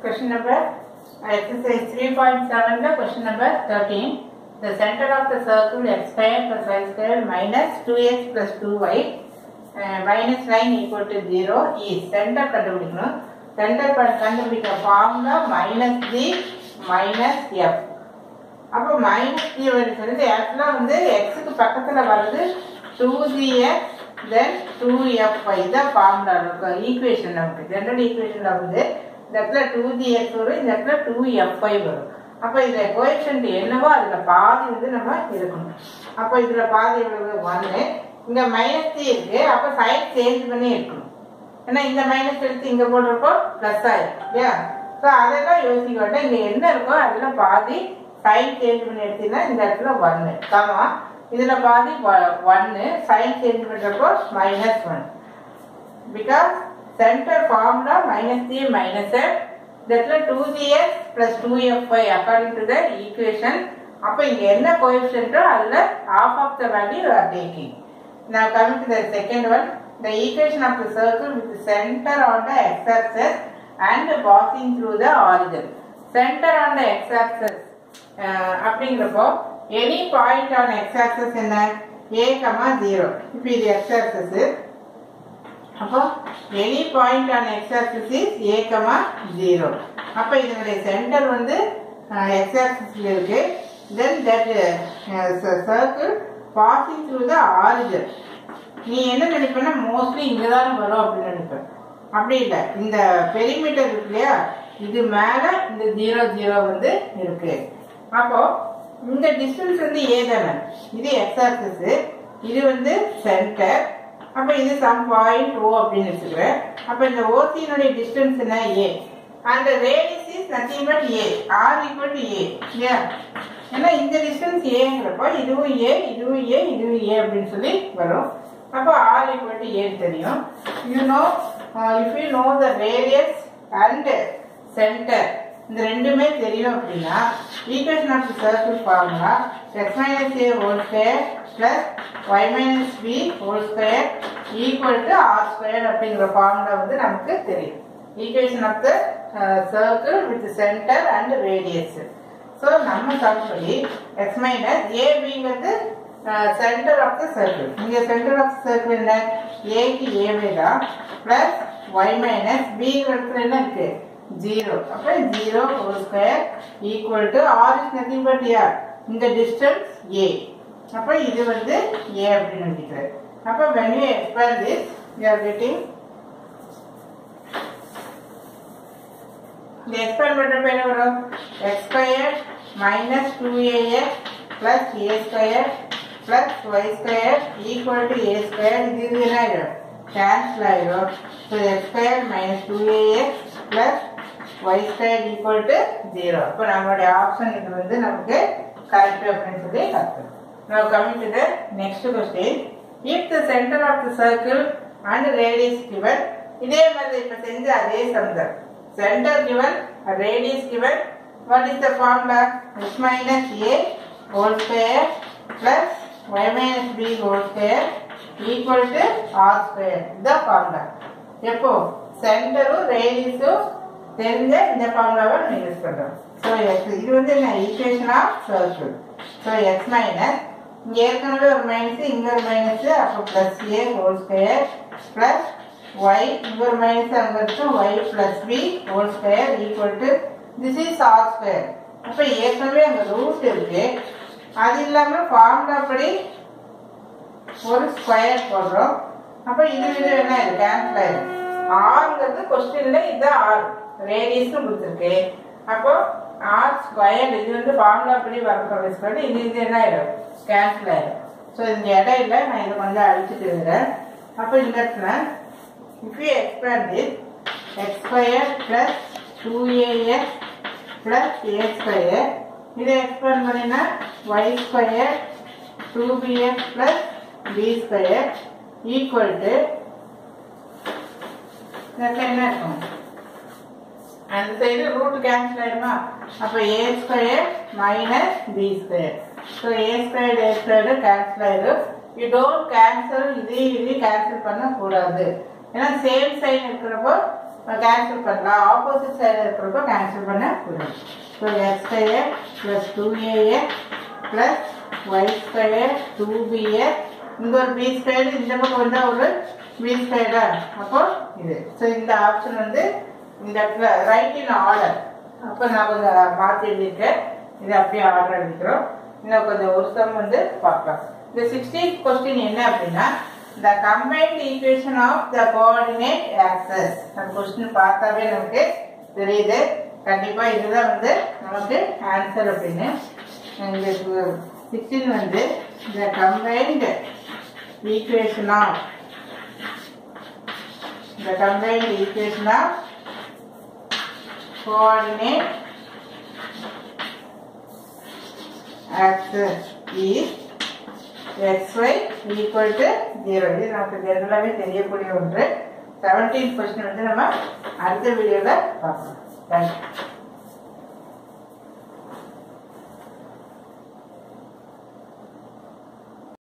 Question number uh, exercise 3.7 the question number 13. The center of the circle x square plus y square minus 2x plus 2y uh, minus 9 equal to 0 is center கண்டுபிடிக்கணும் center கண்டுபிடிக்க formula minus G minus F அப்போ minus G வருது ஆக்சுவலாக வந்து எக்ஸுக்கு பக்கத்தில் வர்றது two G X then two F இதான் ஃபார்முலா இருக்கும் ஈக்குவேஷன் நமக்கு ஜென்ரல் ஈக்குவேஷனில் வந்து இந்த இடத்துல டூ ஜி எக்ஸ் வரும் இந்த இடத்துல டூ எஃப் வரும் அப்போ இதில் கோஎஃபிஷியன்ட் என்னவோ அதில் பாதி வந்து நம்ம இருக்கணும் அப்போ இதில் பாதி எவ்வளவு ஒன்று இங்கே மைனஸ் ஜி இருக்கு அப்போ சைன் சேஞ்ச் பண்ணி இருக்கணும் ஏன்னா இந்த மைனஸ் எடுத்து இங்கே போடுறப்போ ப்ளஸ் ஆயிடும் இல்லையா ஸோ அதெல்லாம் யோசிக்க வேண்டாம் இங்கே என்ன இருக்கோ அதில் பாதி சைன் சேஞ்ச் பண்ணி எடுத்தீங்கன்னா இந்த இடத்துல ஒன்று கமா இதில் பாதி ஒன்று சைன் சேஞ்ச் பண்ணுறப்போ minus one because center formula minus three minus இந்த இடத்துல two GS plus two F Y according to the equation அப்போ இங்கே என்ன கோஎஃபிஷியன்ட்டோ அதில் half of the value are taking Now coming to the second one, the equation of the circle with the center on the x-axis and passing through the origin. Center on the x-axis uh, அப்படிங்கிறப்போ any point on x-axis என்ன a, 0 இப்போ இது x-axis அப்போ any point on x-axis is a, 0 அப்போ இதனுடைய centre வந்து x-axisல இருக்கு then that uh, circle passing through the origin நீ என்ன நினைப்பேன்னா மோஸ்ட்லி இங்கே தானே வரும் அப்படின்னு நினைப்பேன் அப்படி இல்லை இந்த பெரிமீட்டர் இருக்கு இல்லையா இது மேலே இந்த ஜீரோ ஜீரோ வந்து இருக்கு அப்போ இந்த டிஸ்டன்ஸ் வந்து ஏ தானே இது எக்ஸ் ஆக்சஸ் இது வந்து சென்டர் அப்போ இது சம் பாயிண்ட் ஓ அப்படின்னு வச்சுக்கிறேன் அப்போ இந்த ஓசியினுடைய டிஸ்டன்ஸ் என்ன ஏ அந்த radius is nothing but A R equal to A இல்லையா ஏன்னா இந்த டிஸ்டன்ஸ் ஏங்கிறப்போ இதுவும் ஏ இதுவும் ஏ இதுவும் ஏ அப்படின்னு சொல்லி வரும் அப்போ ஆர் ஈக்குவல் டு ஏன்னு தெரியும் you know if you know the radius and center இந்த ரெண்டுமே தெரியும் அப்படின்னா equation of the circle formula X minus A whole square plus Y minus B whole square equal to R square அப்படிங்கிற formula வந்து நமக்கு தெரியும் equation of the circle with center and radius so நம்ம சாப்பிடி எக்ஸ் மைனஸ் ஏபிங்கிறது center of the circle இங்கே center of the circle என்ன ஏக்கு ஏவே தான் ப்ளஸ் ஒய் மைனஸ் பிங்கிறதுல என்ன இருக்கு ஜீரோ அப்போ zero whole square equal to R is nothing but யார் இந்த டிஸ்டன்ஸ் ஏ அப்போ இது வந்து ஏ அப்படின்னு நினைக்கிறேன் அப்போ when you expand this you are getting இந்த எக்ஸ்பேண்ட் பண்ணுறப்ப என்ன வரும் X square minus two AX plus A square plus Y square equal to A square இது இது என்ன ஆயிடும் கேன்சல் ஆயிடும் so X square minus two AX plus Y square equal to zero இப்போ நம்மளுடைய ஆப்ஷன் இது வந்து நமக்கு கரெக்ட் அப்படின்னு சொல்லி அர்த்தம் Now coming to the next question. If the center of the circle and radius given, இதே மாதிரி இப்ப செஞ்ச அதே சந்தர் center given radius given what is the formula x minus a whole square plus y minus b whole square equal to r square the formula எப்போ சென்டரும் ரேடியஸும் தெரிஞ்ச இந்த ஃபார்முலாவை நம்ம யூஸ் பண்றோம் ஸோ எக்ஸ் இது வந்து என்ன equation of circle so X minus இங்க ஏற்கனவே ஒரு மைனஸ் இங்க ஒரு மைனஸ் அப்போ plus A whole square plus Y இங்க ஒரு மைனஸ் அங்க இருக்கு Y plus B whole square equal to this is R square அப்போ ஏற்கனவே அங்க ரூட் இருக்கு அது இல்லாம ஃபார்முலா படி ஒரு ஸ்கொயர் போடுறோம் அப்போ இது இது என்ன இது கேன்சல் ஆயிடும் ஆறுங்கிறது கொஸ்டின்ல இது ஆர் ரேடியஸ் கொடுத்துருக்கு அப்போ ஆர் ஸ்கொயர் இது வந்து ஃபார்முலா படி வரக்கூடிய ஸ்கொயர் இது இது என்ன ஆயிடும் கேன்சல் ஆயிடும் ஸோ இந்த இடம் இல்லை நான் இதை கொஞ்சம் அழிச்சிட்டு இருக்கிறேன் அப்போ இந்த இடத்துல if you expand it X square plus two AX plus A square இதை எக்ஸ்பேண்ட் பண்ணினா Y square two BX plus B square equal to என்ன இருக்கும் அந்த சைடு ரூட் கேன்சல் ஆயிடுமா அப்போ A square minus B square so A square A square cancel ஆயிடும் you don't cancel இது இது கேன்சல் பண்ணக்கூடாது ஏன்னா சேம் சைன் இருக்கிறப்போ கேன்சல் பண்ணலாம் ஆப்போசிட் சைடில் இருக்கிறப்ப கேன்சல் பண்ண கூடாது so X square plus two AX plus Y square two BS இங்கே ஒரு பி ஸ்கொயர் இந்த பக்கம் வந்தால் ஒரு பி ஸ்கொயரா அப்போ இது ஸோ இந்த ஆப்ஷன் வந்து இந்த இடத்துல ரைட் இன் ஆர்டர் அப்போ நான் கொஞ்சம் மாற்றி எழுதியிருக்கேன் இது அப்படியே ஆர்டர் எழுதிக்கிறோம் இன்னும் கொஞ்சம் ஒரு சம் வந்து பார்க்கலாம் இந்த சிக்ஸ்டீன் கொஸ்டின் என்ன அப்படின்னா the combined equation of the coordinate axes அந்த கொஸ்டின் பார்த்தாவே நமக்கு தெரியுது கண்டிப்பா இதுதான் வந்து நமக்கு ஆன்சர் அப்படின்னு இந்த சிக்ஸ்டீன் வந்து the combined equation of the combined equation of coordinate axis is xy equal to 0 இது நமக்கு ஜெனரலாகவே தெரியக்கூடிய ஒன்று செவன்டீன் கொஸ்டின் வந்து நம்ம அடுத்த வீடியோவில் பார்க்கலாம் தேங்க்யூ